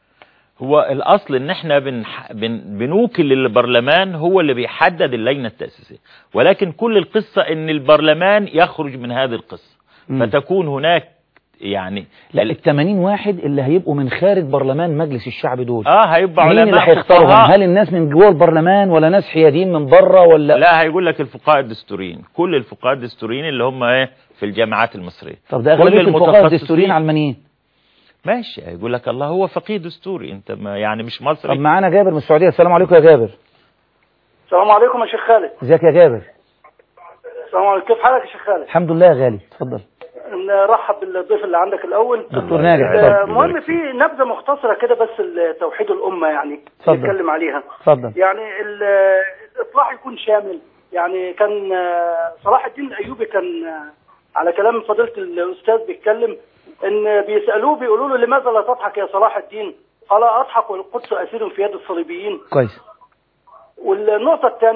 هو الاصل ان احنا بنح... بن... بنوكل للبرلمان هو اللي بيحدد اللجنة التأسيسية ولكن كل القصة ان البرلمان يخرج من هذه القصة مم. فتكون هناك يعني لا ال 80 واحد اللي هيبقوا من خارج برلمان مجلس الشعب دول اه هيبقى مين اللي علماء هيختارهم فقهاء. هل الناس من جوه البرلمان ولا ناس حياديين من بره ولا لا هيقول لك الفقهاء الدستوريين كل الفقهاء الدستوريين اللي هم ايه في الجامعات المصرية طب ده كل اغلبيه الفقهاء المتخصصين- الدستوريين علمانيين ماشي هيقول لك الله هو فقيه دستوري انت ما يعني مش طب مصري معانا جابر من السعوديه السلام عليكم يا جابر السلام عليكم يا شيخ خالد ازيك يا جابر السلام عليكم كيف حالك يا شيخ خالد الحمد لله يا غالي اتفضل نرحب بالضيف اللي عندك الاول دكتور ناجح آه، اتفضل المهم في نبذه مختصره كده بس توحيد الامه يعني اتفضل. نتكلم عليها اتفضل يعني ال- الاصلاح يكون شامل يعني كان آه، صلاح الدين الايوبي كان آه، على كلام فضيله الاستاذ بيتكلم ان بيسالوه بيقولوا له لماذا لا تضحك يا صلاح الدين؟ قال اضحك والقدس اسير في يد الصليبيين كويس والنقطة الثانية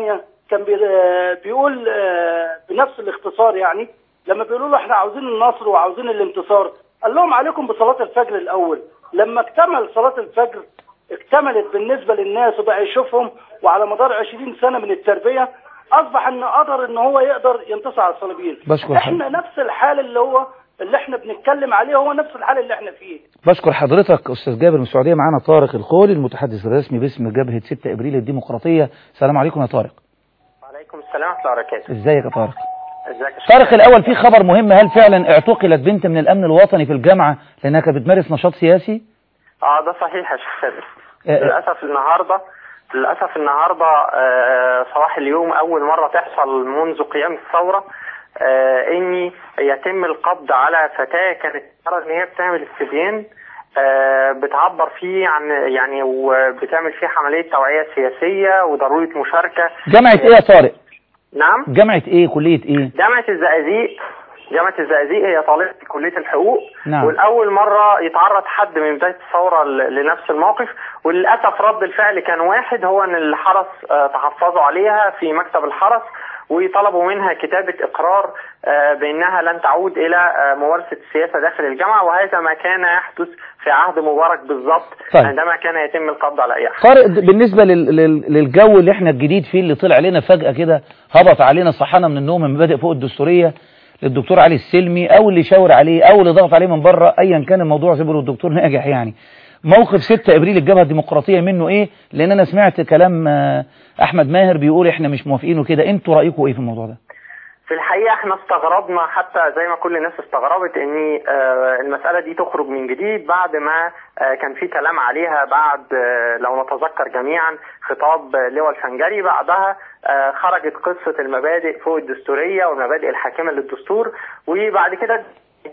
كان بي- آه، بيقول آه، بنفس الاختصار يعني لما بيقولوا له احنا عاوزين النصر وعاوزين الانتصار قال لهم عليكم بصلاة الفجر الأول لما اكتمل صلاة الفجر اكتملت بالنسبة للناس وبقى يشوفهم وعلى مدار 20 سنة من التربية أصبح إنه قدر إن هو يقدر ينتصر على الصليبيين بشكر احنا نفس الحال اللي هو اللي احنا بنتكلم عليه هو نفس الحال اللي احنا فيه بشكر حضرتك أستاذ جابر من السعودية معانا طارق الخولي المتحدث الرسمي باسم جبهة 6 إبريل الديمقراطية السلام عليكم يا طارق وعليكم السلام ورحمة الله وبركاته ازيك يا طارق ازيك يا طارق الأول في خبر مهم هل فعلا اعتقلت بنت من الأمن الوطني في الجامعة لأنها كانت بتمارس نشاط سياسي اه ده صحيح يا شيخ خالد آه، للأسف النهاردة للأسف النهاردة آه، صباح اليوم أول مرة تحصل منذ قيام الثورة آه، إني يتم القبض على فتاة كانت ترى إن هي بتعمل استبيان آه، بتعبر فيه عن يعني وبتعمل فيه عملية توعية سياسية وضرورة مشاركة جامعة ايه يا طارق نعم جامعة ايه كلية ايه جامعة الزقازيق جامعة الزقازيق هي طالبة كلية الحقوق نعم. والأول مرة يتعرض حد من بداية الثورة ل- لنفس الموقف وللأسف رد الفعل كان واحد هو أن الحرس آه، تحفظوا عليها في مكتب الحرس وطلبوا منها كتابة إقرار آه، بأنها لن تعود إلى آه، ممارسة السياسة داخل الجامعة وهذا ما كان يحدث في عهد مبارك بالضبط طيب. عندما كان يتم القبض على أي أحد طارق د- بالنسبة لل... لل... للجو اللي احنا الجديد فيه اللي طلع علينا فجأة كده هبط علينا صحانا من النوم من مبادئ فوق الدستورية للدكتور علي السلمي او اللي شاور عليه او اللي ضغط عليه من بره ايا كان الموضوع زي ما بيقولوا الدكتور ناجح يعني موقف 6 ابريل الجبهة الديمقراطية منه ايه لان انا سمعت كلام آه، احمد ماهر بيقول احنا مش موافقين وكده انتوا رايكم ايه في الموضوع ده في الحقيقة احنا استغربنا حتى زي ما كل الناس استغربت ان آه، المسألة دي تخرج من جديد بعد ما آه، كان في كلام عليها بعد آه، لو نتذكر جميعا خطاب آه، لواء الفنجري بعدها آه، خرجت قصة المبادئ فوق الدستورية والمبادئ الحاكمة للدستور وبعد كده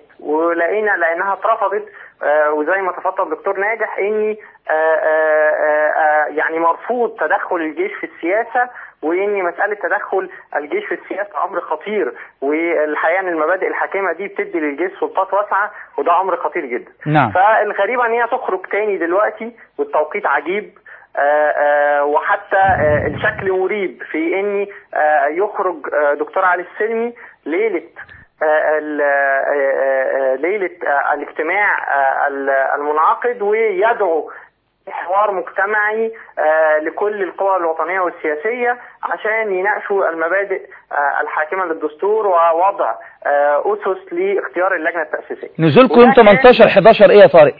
ولقينا لانها اترفضت آه، وزي ما تفضل الدكتور ناجح اني آه، آه، آه، آه، يعني مرفوض تدخل الجيش في السياسه وان مساله تدخل الجيش في السياسه امر خطير والحقيقه ان المبادئ الحاكمه دي بتدي للجيش سلطات واسعه وده امر خطير جدا نعم. فالغريبه ان هي تخرج تاني دلوقتي والتوقيت عجيب آه، آه، وحتى آه، الشكل مريب في ان آه، يخرج آه، دكتور علي السلمي ليله آه، ال- آه، آه، آه، ليله آه، الاجتماع آه، ال- المنعقد ويدعو حوار مجتمعي آه، لكل القوى الوطنية والسياسية عشان يناقشوا المبادئ آه، الحاكمة للدستور ووضع آه، أسس لاختيار اللجنة التأسيسية نزولكم يوم وده كان- 18 11 ايه يا طارق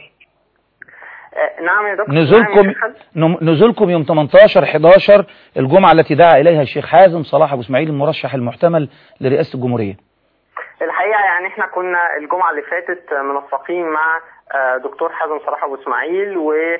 آه، نعم يا دكتور نعم يا نزولكم شيخ خالد. نم- نزولكم يوم 18 11 الجمعة التي دعا إليها الشيخ حازم صلاح أبو إسماعيل المرشح المحتمل لرئاسة الجمهورية الحقيقة يعني احنا كنا الجمعة اللي فاتت منسقين مع آه، دكتور حازم صلاح أبو إسماعيل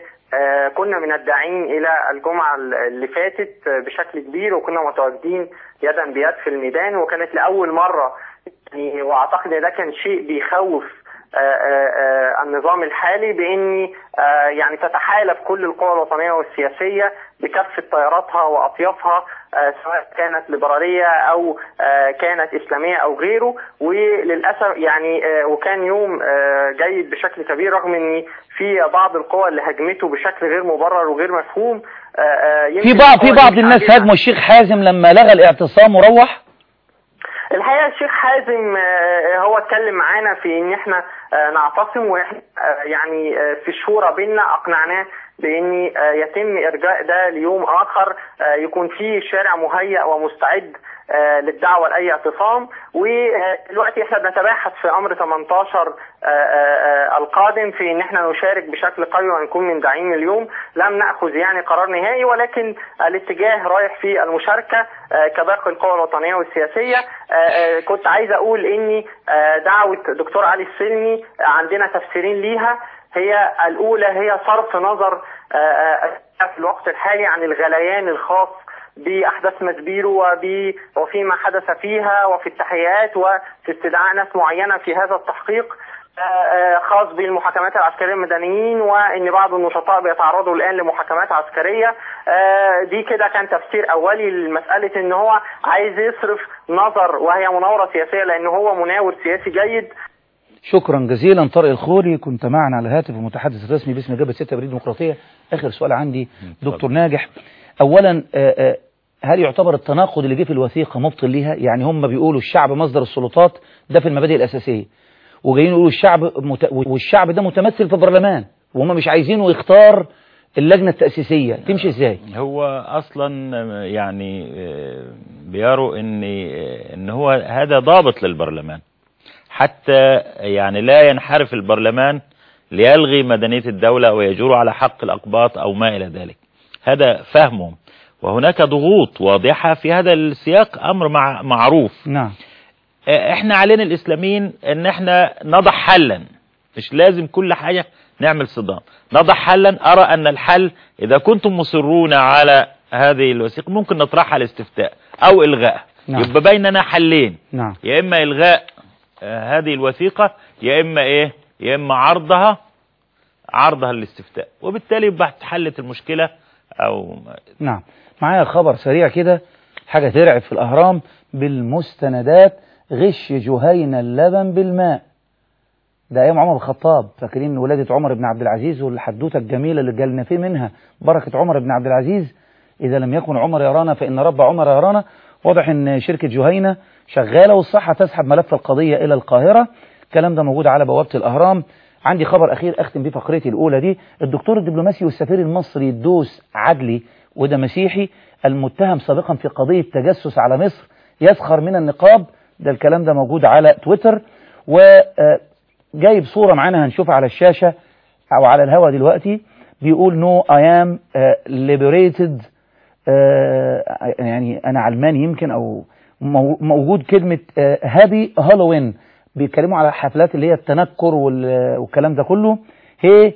وكنا من الداعين إلى الجمعة اللي فاتت آه، بشكل كبير وكنا متواجدين يدا بيد في الميدان وكانت لأول مرة يعني وأعتقد إن ده كان شيء بيخوف آه، آه، آه، النظام الحالي بإن آه، يعني تتحالف كل القوى الوطنية والسياسية بكافة تياراتها وأطيافها آه، سواء كانت ليبرالية أو آه، كانت إسلامية أو غيره وللأسف يعني آه، وكان يوم آه، جيد بشكل كبير رغم إن في بعض القوى اللي هجمته بشكل غير مبرر وغير مفهوم آه، آه، في يمكن بعض في القوى بعض دي الناس عاجزة. هاجموا الشيخ حازم لما لغى الاعتصام وروح الحقيقه الشيخ حازم آه، هو اتكلم معانا في ان احنا آه، نعتصم واحنا آه، يعني آه، في الشورى بينا اقنعناه بان آه، يتم ارجاء ده ليوم اخر آه، يكون فيه الشارع مهيأ ومستعد آه، للدعوه لاي اعتصام ودلوقتي احنا بنتباحث في امر 18 آه، آه، آه، القادم في ان احنا نشارك بشكل قوي ونكون من داعين اليوم لم ناخذ يعني قرار نهائي ولكن الاتجاه رايح في المشاركه آه، كباقي القوى الوطنيه والسياسيه آه، آه، كنت عايز اقول اني آه، دعوه دكتور علي السلمي آه، عندنا تفسيرين ليها هي الاولى هي صرف نظر آه، آه، في الوقت الحالي عن الغليان الخاص باحداث مسبيرو وب- وفيما حدث فيها وفي التحقيقات وفي استدعاء ناس معينه في هذا التحقيق آه، آه، خاص بالمحاكمات العسكريه المدنيين وان بعض النشطاء بيتعرضوا الان لمحاكمات عسكريه آه، دي كده كان تفسير اولي لمساله ان هو عايز يصرف نظر وهي مناوره سياسيه لان هو مناور سياسي جيد شكرا جزيلا طارق الخوري كنت معنا على الهاتف المتحدث الرسمي باسم جبهة 6 ابريل الديمقراطية آخر سؤال عندي اتفضل. دكتور ناجح أولا آه، آه، هل يعتبر التناقض اللي جه في الوثيقة مبطل ليها يعني هم بيقولوا الشعب مصدر السلطات ده في المبادئ الأساسية وجايين يقولوا الشعب مت... والشعب ده متمثل في البرلمان وهم مش عايزينه يختار اللجنة التأسيسية تمشي ازاي هو اصلا يعني آه، بيروا ان آه، ان هو هذا ضابط للبرلمان حتى يعني لا ينحرف البرلمان ليلغي مدنية الدولة او يجور على حق الاقباط او ما الى ذلك هذا فهمهم وهناك ضغوط واضحة في هذا السياق امر مع معروف نعم آه، احنا علينا الاسلاميين ان احنا نضع حلا مش لازم كل حاجة نعمل صدام نضع حلا ارى ان الحل اذا كنتم مصرون على هذه الوثيقة ممكن نطرحها على الاستفتاء او الغائها نعم. يبقى بيننا حلين نعم يا اما الغاء آه، هذه الوثيقة يا اما ايه يا اما عرضها عرضها للاستفتاء وبالتالي يبقى اتحلت المشكلة او نعم معايا خبر سريع كده حاجة ترعب في الأهرام بالمستندات غش جهينة اللبن بالماء ده أيام عمر الخطاب فاكرين ولادة عمر بن عبد العزيز والحدوتة الجميلة اللي جالنا فيه منها بركة عمر بن عبد العزيز إذا لم يكن عمر يرانا فإن رب عمر يرانا واضح إن شركة جهينة شغالة والصحة تسحب ملف القضية إلى القاهرة الكلام ده موجود على بوابة الأهرام عندي خبر أخير أختم بيه فقرتي الأولى دي الدكتور الدبلوماسي والسفير المصري الدوس عدلي وده مسيحي المتهم سابقا في قضية تجسس على مصر يسخر من النقاب ده الكلام ده موجود على تويتر وجايب صورة معانا هنشوفها على الشاشة أو على الهوا دلوقتي بيقول نو I am uh, liberated uh, يعني أنا علماني يمكن أو مو- موجود كلمة هابي هالوين بيتكلموا على حفلات اللي هي التنكر وال- والكلام ده كله هي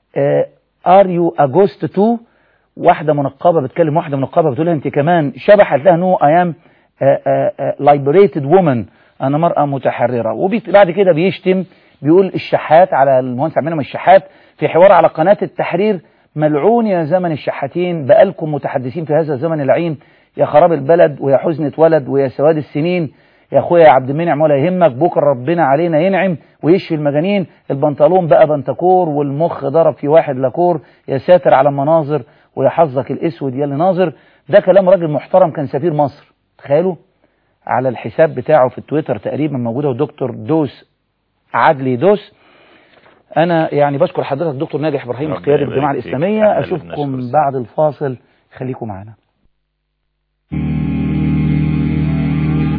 ار يو اجوست 2 واحده منقبه بتكلم واحده منقبه بتقول لها انت كمان شبحت لها نو اي ام liberated woman انا مراه متحرره وبعد كده بيشتم بيقول الشحات على المهندس عبد المنعم الشحات في حوار على قناه التحرير ملعون يا زمن الشحاتين بقالكم متحدثين في هذا الزمن اللعين يا خراب البلد ويا حزنة ولد ويا سواد السنين يا اخويا يا عبد المنعم ولا يهمك بكره ربنا علينا ينعم ويشفي المجانين البنطلون بقى بنتكور والمخ ضرب في واحد لاكور يا ساتر على المناظر ويا حظك الاسود يا اللي ناظر ده كلام راجل محترم كان سفير مصر تخيلوا على الحساب بتاعه في التويتر تقريبا موجوده الدكتور دوس عدلي دوس انا يعني بشكر حضرتك دكتور ناجح ابراهيم ربنا القيادي يبارك بالجماعه فيك. الاسلاميه أهلا اشوفكم بنشكر بعد الفاصل خليكم معنا